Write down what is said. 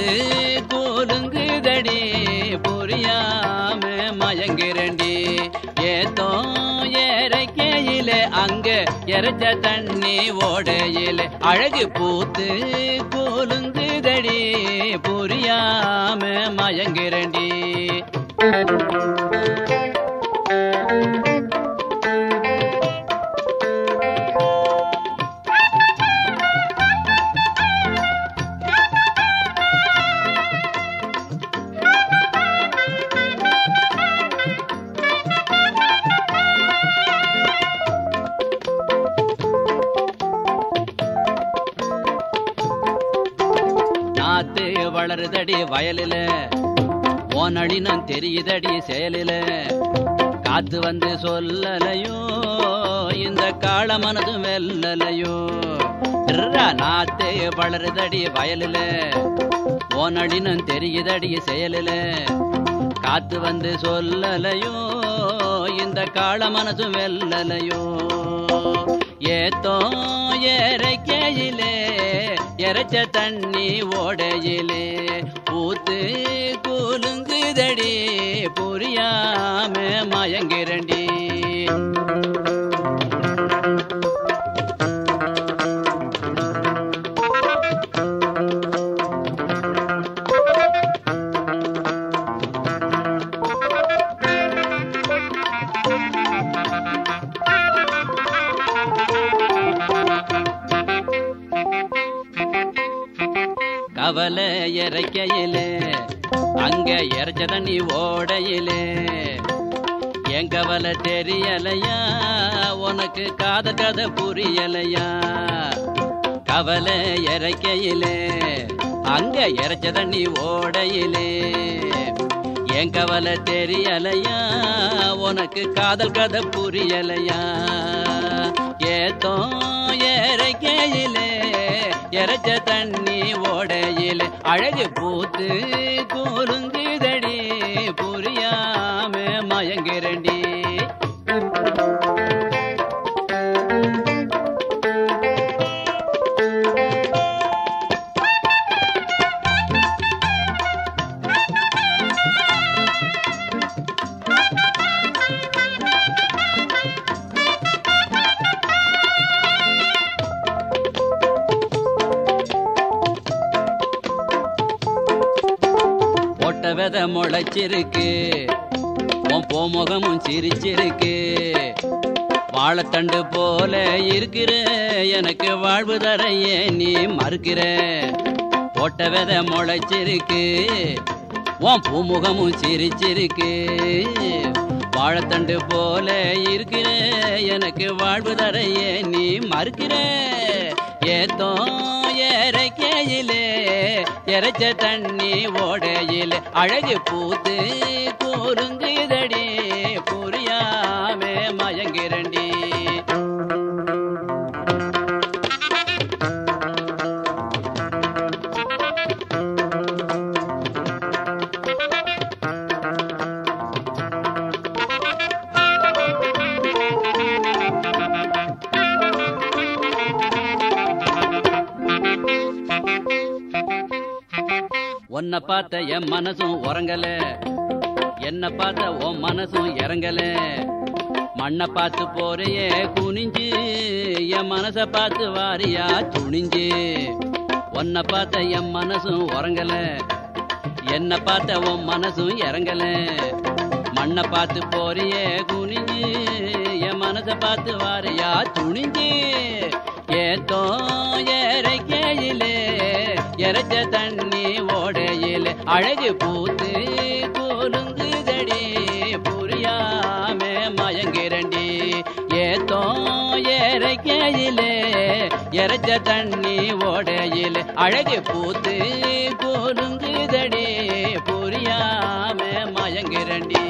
கூலுங்குதடி புரியாம மயங்கிறண்டி ஏத்தோ ஏறைக்கையில அங்க எரைச்ச தண்ணி ஓடையில அழகு பூத்து கூலுங்குதடி புரியாம மயங்கிறண்டி நாத்து வளருதடி வயலில ஓனடினம் தெரியுதடி செயலில காத்து வந்து சொல்லலையோ இந்த காள மனது வெல்லலையோ இர்ரா நாத்து வளருதடி வயலில ஓனடினம் தெரியுதடி செயலில காத்து வந்து சொல்லலையோ இந்த காள மனசு வெல்லலையோ ஏத்தோ ஏறைக்கையிலே எரைச்ச தண்ணி ஓடையிலே ஊத்து கூலுங்குதடி புரியாம மயங்கிறண்டி கவலை இறைக்கையிலே அங்க இறைச்ச தண்ணி ஓடையிலே என் கவலை தெரியலையா உனக்கு காத கதை புரியலையா கவலை இறைக்கையிலே அங்க இறைச்ச தண்ணி ஓடையிலே என் கவலை தெரியலையா உனக்கு காதல் கதை புரியலையா ஏத்தோ இறைக்கையிலே இறைச்ச தண்ணி ஓடையிலே அழகு பூத்து கூலுங்குதடி புரியாம மயங்கிறண்டி போட்ட வித முளைச்சிருக்கு உன் போமுகமும் சிரிச்சிருக்கு வாழைத்தண்டு போல இருக்கிற எனக்கு வாழ்வு தர ஏன் நீ மறுக்கிற போட்ட வித முளைச்சிருக்கு உன் பூமுகமும் சிரிச்சிருக்கு வாழைத்தண்டு போல இருக்கிற எனக்கு வாழ்வு தர ஏன் நீ மறுக்கிற ஏத்தோ ஏறைக்கையிலே இறைச்ச தண்ணி ஓடையிலே அழகு பூத்து கூறுங்குதடி புரியாம மயங்கிறண்டி உன்னை பார்த்த என் மனசும் உறங்கல என்ன பார்த்த உன் மனசும் இறங்கல மண்ணை பார்த்து போறியே குனிஞ்சு என் மனச பார்த்து வாரியா துணிஞ்சு உன்னை பார்த்த என் மனசும் உறங்கல என்ன பார்த்த உன் மனசும் இறங்கல மண்ணை பார்த்து போறியே குனிஞ்சு என் மனச பார்த்து வாரியா துணிஞ்சு ஏத்தோ ஏறைக்கையிலே இறைச்ச தண்ணி ஓடையிலே அழகு பூத்து கூலுங்குதடி புரியாம மயங்கிறண்டி ஏத்தோ ஏறைக்கையிலே இறைச்ச தண்ணி ஓடையிலே அழகு பூத்து கூலுங்குதடி புரியாம மயங்கிறண்டி